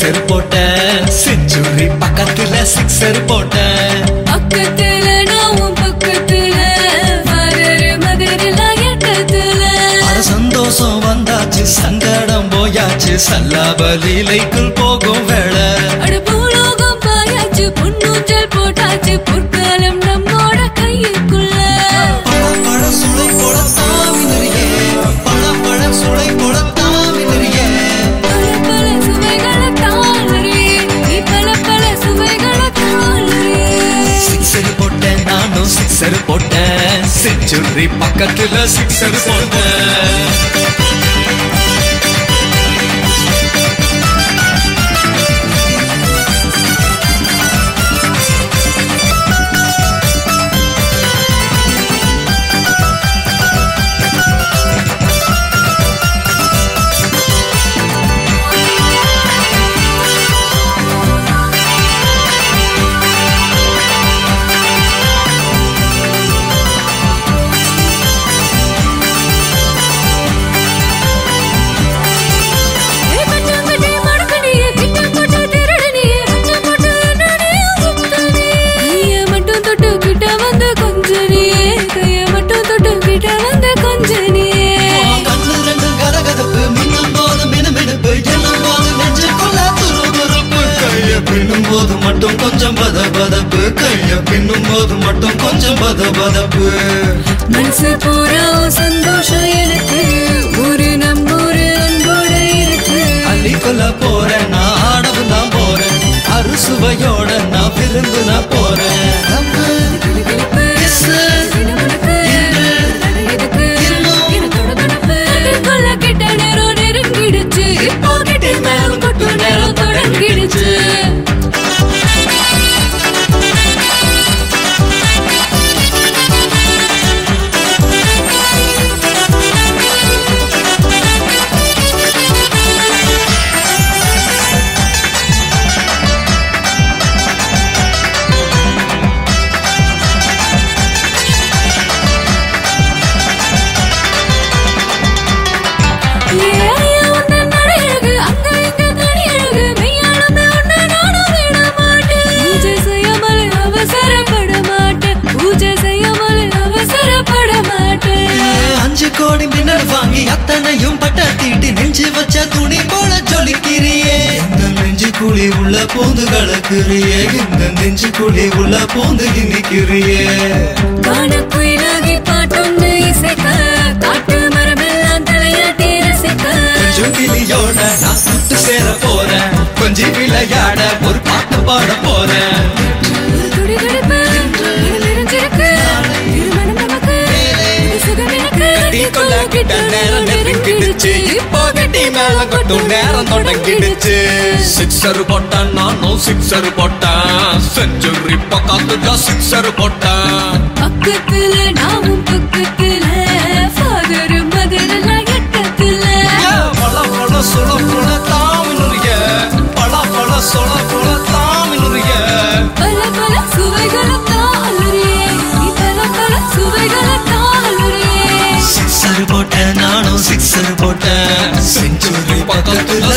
Sixer போட்டேன் century பக்கத்துல sixer போட்டேன் பக்கத்துல நான் உன் பக்கத்துல மதுரை மதுரைலாம் எட்டத்துல அட சந்தோஷம் வந்தாச்சு சங்கடம் போயாச்சு சல்லாபலீலைக்குள் போகும் வேளை அட பூலோகம் பாயாச்சு பொன்னூஞ்சல் போட்டாச்சு பொற்காலம் நம்மோட கையுக்குள்ள பழப்பழ சுளை போட தாமினரியே பழப்பழ சுளை போட தாமினரியே பல பல சுவைகளை தாளறி நீ பல பல சுவைகளை தாளறி சிக்ஸர் போட்டேன் நானும் சிக்ஸர் போட்டேன் செஞ்சுரி பக்கத்துல சிக்ஸர் போட்டேன் ஏ கட்டம் கட்டி மடக்கடியே கிட்டம் போட்டு திருடனியே கட்டம் போட்டு என்னடியே சுத்தனியே கைய மட்டும் தொட்டு கிட்ட வந்து கொஞ்சனியே கைய மட்டும் தொட்டு கிட்ட வந்து கொஞ்சனியே கண்ணு ரெண்டும் கரகரப்பு மின்னும் போது மினுமினுப்பு எண்ணும் போது நெஞ்சுக்குள்ள துருதுருப்பு கைய பின்னும் போது மட்டும் கொஞ்சம் பத பதப்பு கைய பின்னும் போது மட்டும் கொஞ்சம் பத பதப்பு மனசு பூரா சந்தோஷம் எனக்கு ஒரு நம்மூரு அன்போட இருக்கு அள்ளி கொல்ல போறேன் நான் ஆடவும் தான் போறேன் அறுசுவையோட நான் விருந்து நான் போறேன் கிளுகிளுப்பு, கிணுகிணுப்பு, தடை எதுக்கு? இது தொடுதொடுப்பு. அதுக்குள்ள கிட்ட நேரம் நெருங்கிடுச்சு. இப்போ கிட்ட மேலும் கொட்டும் நேரம் தொடங்கிடுச்சு. ஏன் உன்னை நடையழகு, அங்க இங்க தனியழகு, மெய்யாலுமே உன்னை நானும் விட மாட்டேன். பூஜை செய்யாமல் அவசரப்பட மாட்டேன். பூஜை செய்யாமல் அவசரப்பட மாட்டேன் அஞ்சு கோடி மின்னல் வாங்கி அத்தனையும் பட்ட தீட்டி நெஞ்சு வச்ச துணி போல ஜொலிக்கிறியே இந்த நெஞ்சு குழி உள்ள பூந்து கலக்குறியே இந்த நெஞ்சு குழி உள்ள பூந்து இனிக்கிறியே கானக்குயிலாகி பாட்டொன்று இசைக்க காட்டு மரமெல்லாம் தலையாட்டி ரசிக்க கொஞ்சம் கிளியோட நான் சுட்டு சேர போறேன் கொஞ்சம் விளையாட ஒரு பாட்டு பாட போறேன் ஒரு துடிதுடிப்பு மனம் நிறைஞ்சிருக்கு திருமணம் நமக்கு இது சுகம் எனக்கு கட்டிக்கொள்ள கிட்ட நேரம் நெருங்கிடுச்சு இப்போ கட்டி மேல கொட்டும் நேரம் தொடங்கிடுச்சு சிக்ஸர் போட்டேன் நானும் சிக்ஸர் போட்டேன் செஞ்சுரி பக்கத்துல சிக்ஸர் போட்டேன் பக்கத்துல நாமும் பக்கத்துல ஃபாதர் மதரெல்லாம் எட்டத்துல பல பல சுட புட தாமினுரிய பல பல சுட புட தாமினுரிய பல பல சுவைகளை தாளுறியே நீ பல பல சுவைகளை தாளுறியே சிக்ஸர் போட்டேன் நானும் சிக்ஸர் போட்டேன் செஞ்சுரி பக்கத்துல